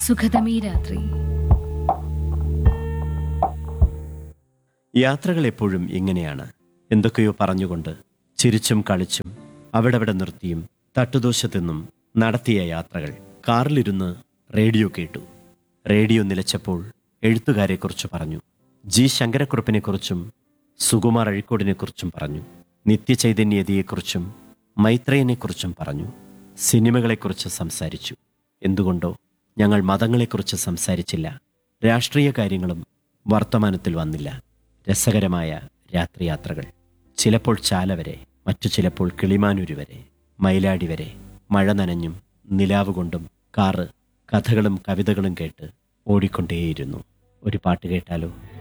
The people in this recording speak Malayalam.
സുഖതമീ രാത്രി യാത്രകൾ എപ്പോഴും ഇങ്ങനെയാണ് എന്തൊക്കെയോ പറഞ്ഞുകൊണ്ട് ചിരിച്ചും കളിച്ചും അവിടവിടെ നിർത്തിയും തട്ടുദോശ തിന്നും നടത്തിയ യാത്രകൾ കാറിലിരുന്ന് റേഡിയോ കേട്ടു റേഡിയോ നിലച്ചപ്പോൾ എഴുത്തുകാരെക്കുറിച്ച് പറഞ്ഞു ജി ശങ്കരക്കുറുപ്പിനെക്കുറിച്ചും സുകുമാർ അഴിക്കോടിനെക്കുറിച്ചും പറഞ്ഞു നിത്യചൈതന്യതയെക്കുറിച്ചും മൈത്രേയനെക്കുറിച്ചും പറഞ്ഞു സിനിമകളെക്കുറിച്ച് സംസാരിച്ചു എന്തുകൊണ്ടോ ഞങ്ങൾ മതങ്ങളെക്കുറിച്ച് സംസാരിച്ചില്ല രാഷ്ട്രീയ കാര്യങ്ങളും വർത്തമാനത്തിൽ വന്നില്ല രസകരമായ രാത്രിയാത്രകൾ ചിലപ്പോൾ ചാല വരെ മറ്റു ചിലപ്പോൾ കിളിമാനൂര് വരെ മയിലാടി വരെ മഴ നനഞ്ഞും നിലാവ് കൊണ്ടും കാറ് കഥകളും കവിതകളും കേട്ട് ഓടിക്കൊണ്ടേയിരുന്നു ഒരു പാട്ട് കേട്ടാലോ